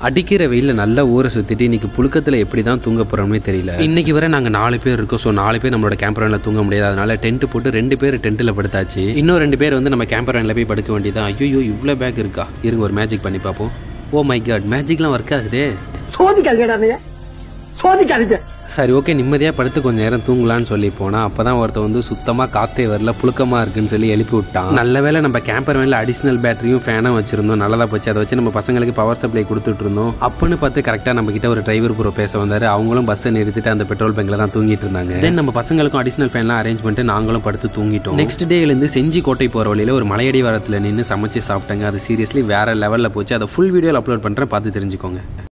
அடிக்கிற வெயில நல்லா ஊரை சுத்திட்டு இன்னைக்கு புழுக்கத்துல எப்படி தான் தூங்க போறோம்னே தெரியல இன்னைக்கு வரை நாங்க நாலு பேர் இருக்கோம் ஸோ நாலு பேர் நம்மளோட கேம்பர் வேன்ல தூங்க முடியாது அதனால டென்ட் போட்டு ரெண்டு பேர் டென்ட்ல படுத்தாச்சு இன்னும் ரெண்டு பேர் வந்து நம்ம கேம்பர் வேன்ல போய் படுக்க வேண்டியதான் ஐயோ இவ்வளோ பேக் இருக்கா இருங்க ஒரு மேஜிக் பண்ணி பார்ப்போம் ஓ மை காட் மேஜிக்லாம் ஒர்க் ஆகுதே சோதிக்காதீங்கடா நீங்க சோதிக்காதீங்க சரி ஓகே நிம்மதியாக படுத்து கொஞ்ச நேரம் தூங்கலான்னு சொல்லி போனா அப்பதான் ஒருத்தன் வந்து சுத்தமாக காத்தே வரல புழுக்கமா இருக்குன்னு சொல்லி எழுப்பி விட்டான் நல்ல வேளை நம்ம கேம்பர் வேனில் அடிஷனல் பேட்டரியும் ஃபேனும் வச்சிருந்தோம் நல்லதா போச்சு அதை வச்சு நம்ம பசங்களுக்கு பவர் சப்ளை கொடுத்துட்டு இருந்தோம் அப்பன்னு பார்த்து கரெக்டாக நம்ம கிட்ட ஒரு டிரைவர் ப்ரோ பேச வந்தாரு அவங்களும் பஸ்ஸை நிறுத்திட்டு அந்த பெட்ரோல் பங்க்ல தான் தூங்கிட்டு இருந்தாங்க தென் நம்ம பசங்களுக்கும் அடிஷனல் ஃபேன்லாம் அரேஞ்ச் பண்ணிட்டு நாங்களும் படுத்து தூங்கிட்டோம் நெக்ஸ்ட் டேலேருந்து செஞ்சி கோட்டை போகிற வழியில ஒரு மலையடி வாரத்தில் நின்று சமைச்சு சாப்பிட்டாங்க அது சீரியஸ்லி வேற லெவலில் போச்சு அதை ஃபுல் வீடியோவில் அப்லோட் பண்ணுறேன் பார்த்து தெரிஞ்சுக்கோங்க